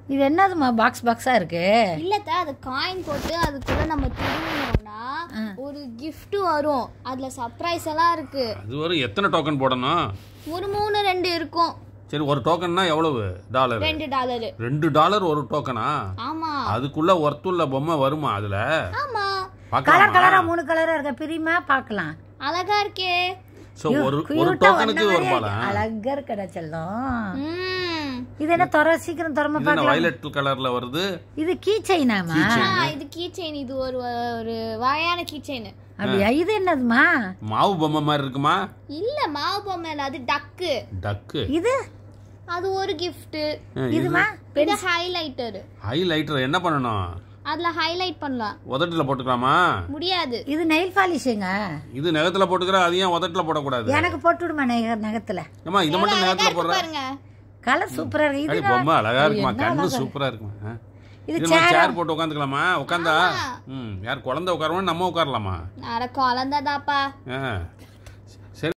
இது என்னதுமா பாக்ஸ் பாக்ஸா இருக்கு இல்லத்த அது காயின் போட்டு அதுக்குள்ள நம்ம திரும்பினோம்னா ஒரு gift வரும் அதுல சர்ப்ரைஸ் எல்லாம் இருக்கு அது வரும் எத்தனை டோக்கன் போடணும் ஒரு மூணு ரெண்டு இருக்கும் சரி ஒரு டோக்கன்னா எவ்வளவு டாலர் ரெண்டு டாலரு ரெண்டு டாலர் ஒரு டோக்கனா ஆமா அதுக்குள்ள ஒர்த்துள்ள பொம்மை வருமா அதுல ஆமா கலர் பார்க்கலாம் கலரா மூணு கலரா இருக்க பிரியுமா பார்க்கலாம் அழகா இருக்கே ஸோ ஒரு ஒரு cute ஆ டோக்கனுக்கு வந்த ஒரு மாதிரியே பாலம் இருக்கு. அழகா இருக்கடா செல்லம் ம் இது என்ன தொற சீக்கிரம் திறமை இது என்ன பார்க்கலாம் வயலட் கலர்ல வருது இது கீ செயினாமா ஆ, இது கீ செயின் இது ஒரு ஒரு வகையான கீ செயின் அப்படியா இது என்னதுமா மாவு பொம்மை மாதிரி இருக்குமா இல்ல மாவு பொம்மை இல்ல அது டக்கு டக்கு இது அது ஒரு gift இதுமா இது ஹைலைட்டர் ஹைலைட்டர் என்ன பண்ணணும் அதுல ஹைலைட் பண்ணலாம் உதட்டுல போட்டுக்கலாமா முடியாது இது நெயில் பாலிஷுங்க இது நகத்துல போட்டுக்கிற அது ஏன் உதட்டுல போடக்கூடாது எனக்கு போட்டு விடுமா நெக நகத்துல ஏமா இது மட்டும் நகத்துல போடுற பாருங்க கலர் சூப்பரா இருக்கு அடி இது பொம்மை அழகா இருக்குமா என்ன கண்ணு அழகா சூப்பரா இருக்குமா ஆ. இது இது சேர் போட்டு உட்காந்துக்கலாமா உட்காந்தா ம் யார் குழந்தை உட்காருவோம் நம்ம உட்காரலாமா அட குழந்தைதாப்பா ஆ